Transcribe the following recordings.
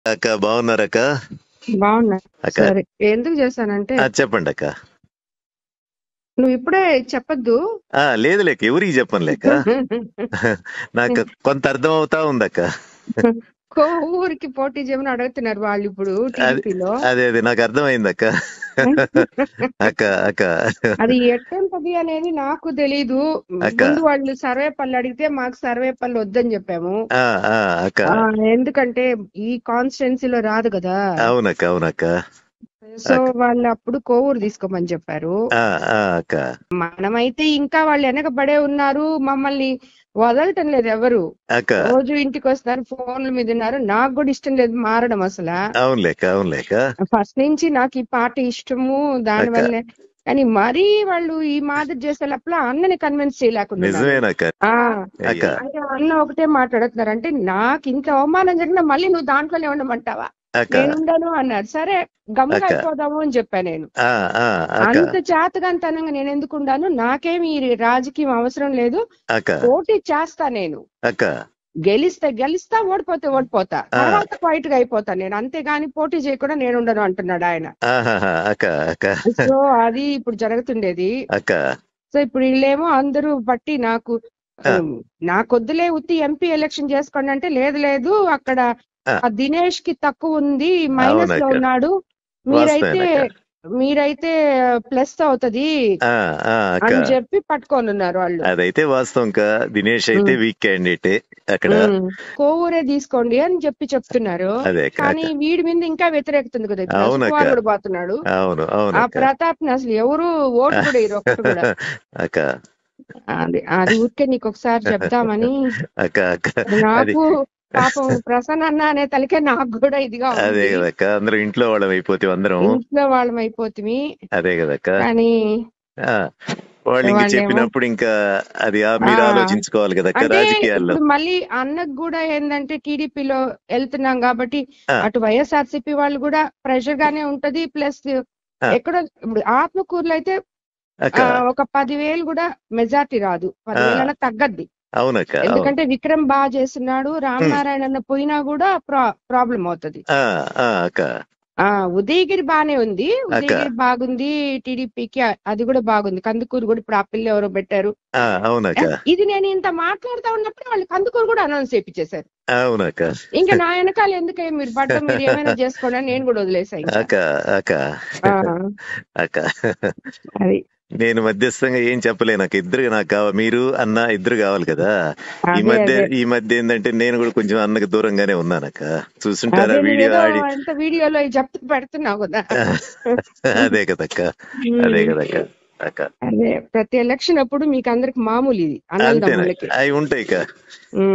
అక్క బాగున్నారక్క బాగున్నా అక్క సరే ఎందుకు చేశానంటే ఆ, చెప్పండి అక్క నువ్వు ఇప్పుడే చెప్పొద్దు ఆ, లేదు లేక ఎవరికి చెప్పను లేక నాకు కొంత అర్థం అవుతా ఉందక్క కో ఊరికి పోటీ చేయమని అడుగుతున్నారు వాళ్ళు ఇప్పుడు అది టీడీపీలో అదే అదే నాకు అర్థమైంది అక్క అక్క అక్క అది ఎట్టంపది అనేది నాకు తెలీదు అక్క ముందు వాళ్ళు సర్వేపల్లి అడిగితే మాకు సర్వేపల్లి వద్దని చెప్పాము ఆ, ఆ, అక్క ఆ, ఎందుకంటే ఈ కాన్స్టిట్యున్సీలో రాదు కదా అవునక్క అవునక్క సో అక్క వాళ్ళు అప్పుడు కోవూరు తీసుకోమని చెప్పారు ఆ, ఆ, అక్క మనమైతే ఇంకా వాళ్ళు వెనకబడే ఉన్నారు మమ్మల్ని వదలటం లేదు ఎవరు అక్క రోజు ఇంటికి వస్తారు ఫోన్ల మీద ఉన్నారు నాకు కూడా ఇష్టం లేదు మారడం అసలు అవును లేక అవును లేక ఫస్ట్ నుంచి నాకు ఈ పాట ఇష్టము దాని అక్క వల్లే కానీ మరీ వాళ్ళు ఈ మాదిరి చేసే లోపల అన్నని కన్విన్స్ చేయలేకుండా ఉన్నారు నిజమేనక్క ఆ అక్క అంటే అన్న ఒకటే మాట్లాడుతున్నారు అంటే నాకు ఇంత అవమానం జరిగినా మళ్ళీ నువ్వు దాంట్లోనే ఉండమంటావా అక్క నేను ఉండను అన్నారు సరే గమ్ముగా అక్క అయిపోదాము అని చెప్పా నేను ఆ, ఆ, అక్క అంత చేతగాంతనంగా నేను ఎందుకు ఉండాను నాకేమి ఈ రాజకీయం అవసరం లేదు అక్క పోటీ చేస్తా నేను అక్క గెలిస్తే గెలిస్తా ఓడిపోతే ఓడిపోతా ఆ, తర్వాత క్వైట్ గా అయిపోతా నేను అంతేగాని పోటీ చేయకుండా నేను ఉండను అంటున్నాడు ఆయన ఆహాహా, అక్క అక్క సో అది ఇప్పుడు జరుగుతుండేది అక్క సో ఇప్పుడు వీళ్ళేమో అందరూ బట్టి నాకు ఆ, ఉమ్, నాకొద్దులే ఉత్తి ఎంపీ ఎలక్షన్ చేసుకోండి అంటే లేదు లేదు అక్కడ ఆ, ఆ దినేష్ కి తక్కువ ఉంది మైనస్ లో అవునక్క ఉన్నాడు మీరైతే వాస్తవేనక్క మీరైతే ప్లస్ అవుతది ఆ, ఆ, అక్క అని చెప్పి పట్టుకొని ఉన్నారు వాళ్ళు అదైతే వాస్తవం కా దినేష్ అయితే ఉమ్. వీక్ క్యాండిడేటే అక్కడ ఉమ్. కోవూరే తీసుకోండి అని చెప్పి చెప్తున్నారు అదే అక్క కానీ అక్క వీడి మీద ఇంకా వ్యతిరేకత ఉంది కదా ఇప్పుడు అశోక్ అవునక్క కుమార్ కూడా పోతున్నాడు అవును ఆ అవునక్క ప్రతాప్ ని అసలు ఎవరు ఓటు కూడా వేయరు ఒక్కటి కూడా అక్క అది అది ఊరికే నీకు ఒకసారి చెప్దామని అక్క అక్క అది నాకు పాపం ప్రసన్న అన్న అనే తలకే నాకు కూడా ఇదిగా అదే ఉంది కదక్క అందరం ఇంట్లో వాళ్ళం అయిపోతే అందరం ఇంట్లో వాళ్ళం అయిపోతుంది అదే కదక్క కానీ ఆ, వాళ్ళు ఇంక వాళ్ళేమో చెప్పినప్పుడు ఇంకా అది ఆ ఆ మీరు ఆలోచించుకోవాలి కదక్క అంటే రాజకీయాల్లో ఇప్పుడు మళ్ళీ అన్నకు కూడా ఏంటంటే టీడీపీలో వెళ్తున్నాం కాబట్టి ఆ, అటు వైఎస్ఆర్సీపీ వాళ్ళు కూడా ప్రెషర్ గానే ఉంటది ప్లస్ ఆ, ఎక్కడో ఇప్పుడు ఆత్మకూరులో అయితే అక్క ఆ ఒక పదివేలు కూడా మెజార్టీ రాదు ఆ, పదివేలన్నా తగ్గద్ది అవునక్క అవును ఎందుకంటే విక్రమ్ బాగా చేస్తున్నాడు ఉమ్, రామనారాయణ అన్న పోయినా కూడా ప్రా ప్రాబ్లం అవుతది ఆ, ఆ, అక్క ఆ ఉదయగిరి బానే ఉంది అక్క ఉదయగిరి బాగుంది టీడీపీకి అది కూడా బాగుంది కందుకూరు కూడా ఇప్పుడు ఆ పిల్ల ఎవరో పెట్టారు ఆ, అవునక్క ఏ, ఇది నేను ఇంత మాట్లాడుతా ఉన్నప్పుడు వాళ్ళు కందుకూరు కూడా అనౌన్స్ చేయించేశారు అవునక్క ఇంకా నా వెనకాల ఎందుకే మీరు పడ్డం మీరు ఏమైనా చేసుకోండి అని నేను కూడా వదిలేసా ఇంకా అక్క అక్క ఆ అక్క అది నేను మధ్యస్థంగా ఏం చెప్పలేను నాకు ఇద్దరు నాకు కావాలి మీరు అన్న ఇద్దరు కావాలి కదా ఈ అదే మధ్య అదే ఈ మధ్య ఏంటంటే నేను కూడా కొంచెం అన్నకి దూరంగానే ఉన్నానక్క చూసుంటారా అదే వీడియో నువ్వేదో ఆడి అంత వీడియోలో చెప్తూ పెడుతున్నావు కదా అదే కదక్క అదే ఉమ్. కదక్క అక్క అదే ప్రతి ఎలక్షన్ అప్పుడు మీకు అందరికి మామూలు ఇది అంతేనా అన్నదమ్ములకి అవి ఉంటాయి అక్క ఉమ్.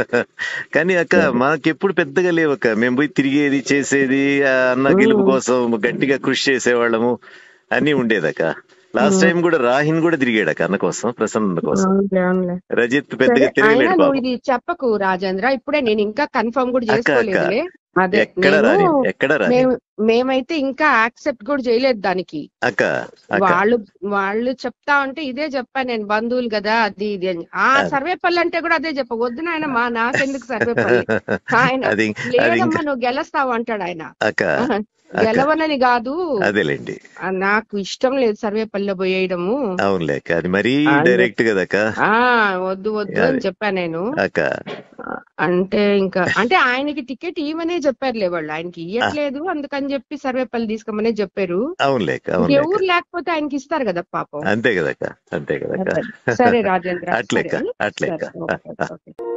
కానీ అక్క మాకెప్పుడు పెద్దగా లేవక్క మేము పోయి తిరిగేది చేసేది ఆ అన్న గెలుపు ఉమ్. కోసం గట్టిగా కృషి చేసేవాళ్ళము అన్ని ఉండేదక్క లాస్ట్ ఉమ్. టైం కూడా రాహిన్ కూడా తిరిగాడక్క అన్న కోసం ప్రసన్న కోసం అవునులే అవునులే రజిత్ సరే పెద్దగా అయినా తిరగలేడు నువ్వు పాపం ఇది చెప్పకు రాజేంద్ర ఇప్పుడే నేను ఇంకా కన్ఫర్మ్ కూడా అక్క అక్క చేసుకోలేదులే అదే ఎక్కడ నేను రాని ఎక్కడ రాని మేము మేమైతే ఇంకా యాక్సెప్ట్ కూడా చేయలేదు దానికి అక్క అక్క వాళ్ళు వాళ్ళు చెప్తా ఉంటే ఇదే చెప్పా నేను బంధువులు కదా అది ఇది అని ఆ అది సర్వేపల్లి అంటే కూడా అదే చెప్ప వద్దు నాయన మా నాకెందుకు సర్వేపల్లి ఆయన అది అది లేదమ్మా ఇంకా నువ్వు గెలుస్తావు అంటాడు ఆయన అక్క ఆహా, అక్క గెలవనని కాదు అదేలేండి ఆ, నాకు ఇష్టం లేదు సర్వేపల్లిలో పోయేయడము అవునులే అక్క అది మరీ అని డైరెక్ట్ కదక్క ఆ వద్దు వద్దు అది అని చెప్పా నేను అక్క ఆ, అంటే ఇంకా అంటే ఆయనకి టికెట్ ఇవ్వనే చెప్పారులే వాళ్ళు ఆయనకి ఆ, ఇయ్యట్లేదు అందుకని చెప్పి సర్వేపల్లి తీసుకోమనే చెప్పారు అవునులే అక్క అవునులే అక్క ఇంకెవరు లేకపోతే ఆయనకి ఇస్తారు కదా పాపం అంతే కదక్క అంతే కదక్క అదే. సరే రాజేంద్ర అట్లే సరే అక్క ఉం? అట్లే సరే అక్క ఓకే ఓకే